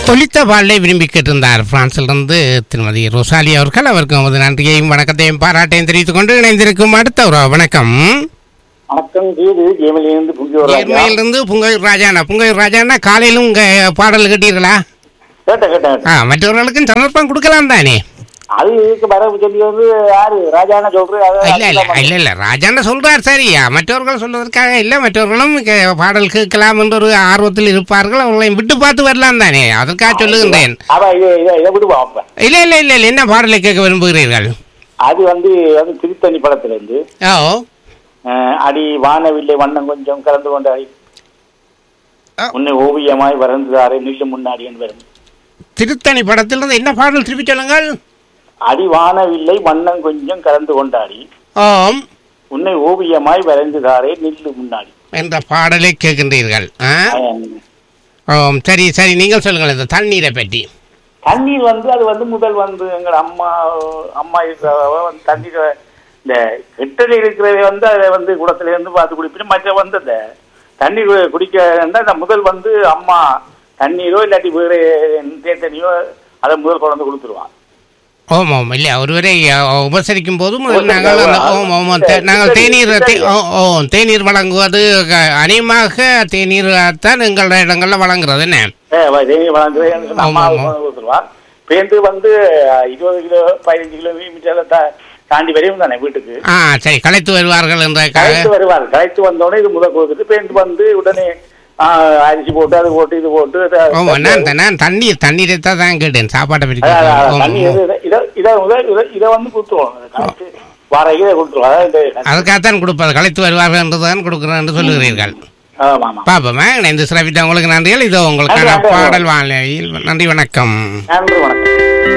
ஒலித்த பாடலை விரும்பி கேட்டிருந்தார் பிரான்சிலிருந்து திருமதி ரோசாலி அவர்கள் அவருக்கு நமது நன்றியையும் வணக்கத்தையும் பாராட்டையும் தெரிவித்துக் கொண்டு இணைந்திருக்கும் அடுத்த ஒரு வணக்கம் வணக்கம் கீது ஜெயமலியிலிருந்து புங்கியோர் ஏர்மையிலிருந்து புங்கையூர் ராஜாண்ணா புங்கையூர் ராஜாண்ணா காலையிலும் உங்க பாடல் கேட்டீர்களா கேட்ட கேட்ட ஆ மற்றவர்களுக்கும் சந்தர்ப்பம் கொடுக்கலாம் தானே அது இதுக்கு வர சொல்லி வந்து யாரு ராஜான சொல்றது அது- இல்ல இல்ல இல்ல இல்ல ராஜாண்ணா சொல்றார் சரியா மற்றவர்கள் சொல்வதற்காக இல்ல மற்றவர்களும் கே- பாடல் கேட்கலாம் என்ற ஒரு ஆர்வத்தில் இருப்பார்கள் அவர்களையும் விட்டு பார்த்து வரலாம் தானே அதற்காக சொல்லுகின்றேன் அவ இதை இதை இதை விடுவோம் அப்ப இல்ல இல்ல இல்ல இல்ல என்ன பாடலை கேட்க விரும்புகிறீர்கள் அது வந்து வந்து திருத்தணி படத்துல இருந்து ஓ அஹ், அடி வானவில்லை வண்ணம் கொஞ்சம் கலந்து கொண்டு அடி ஆ. உன்னை ஓவியமாய் வறந்துதாரே நில்லு முன்னாடி என்று வரும் திருத்தணி படத்திலிருந்து என்ன பாடல் திருப்பி சொல்லுங்கள் அடி வானவில்லை வண்ணம் கொஞ்சம் கலந்து கொண்டாடி ஓம் உன்னை ஓவியமாய் வரைந்துதாரே நில்லு முன்னாடி என்ற பாடலை கேட்கின்றீர்கள் ஆ? அஹ், ஓம் சரி சரி நீங்கள் சொல்லுங்கள் இந்த தண்ணீரை பற்றி தண்ணீர் வந்து அது வந்து முதல் வந்து எங்கள் அம்மா அம்மா இருக்கிறவ வந்து தண்ணீர் இந்த கெட்டல் இருக்கிறத வந்து அதை வந்து குடத்துல இருந்து பார்த்து குடிப்பிட்டு மற்ற வந்து இந்த தண்ணீர் குடிக்க இருந்தா இந்த முதல் வந்து அம்மா தண்ணீரோ இல்லாட்டி வேறு தேத்தண்ணியோ அதை முதல் கொண்டு வந்து கொடுத்துருவான் ஓம் ஓம் இல்லை ஒருவரை அ, உபசரிக்கும் போது முதல் உபசரிக்க நாங்கள் அந்த வா- ஓம் ஓம் தே- நாங்கள் தேநீர் தே- ஓ ஓ தேநீர் வழங்குவது க- அநேகமாக தேநீர் தான் எங்கள் இடங்களில் வழங்குறது என்ன ஏ, வ- தேநீர் வழங்குறேன்னு சொல்லி அம்மா ஆமா, ஆமா. கொண்டு வந்து கொடுத்துருவான் பேருந்து வந்து இருபது கிலோ பதினஞ்சு கிலோமீட்டர் தா தாண்டி வரையும் தானே வீட்டுக்கு ஆ சரி களைத்து வருவார்கள் என்ற களைத்து வருவார் களைத்து வந்தோடனே இது முதல் கொடுத்துட்டு பேருந்து வந்து உடனே ஆ, அரிசி போட்டு அது போட்டு இது போட்டு த- ஓ நான் த- நான் தண்ணீர் தண்ணீரை தான் தான் கேட்டேன் சாப்பாட்டை பற்றி அதான், அதான், கேட்டேன். ஓம், தண்ணி ஓம். இது- இதை இதை முதல் இதை- இதை வந்து கொடுத்துருவோம் களைத்து வர இதை கொடுத்துருவோம் அதான் இந்த அதுக்காகத்தான் கொடுப்பது களைத்து வருவார்கள் என்றுதான் கொடுக்கிறேன் என்று சொல்லுகிறீர்கள் ஆமா ஆமா பாப்போமா இந்த சிறப்பித்த உங்களுக்கு நன்றிகள் இதோ உங்களுக்கான நன்றி, நன்றி. பாடல் வாழையில் நன்றி வணக்கம் நன்றி வணக்கம்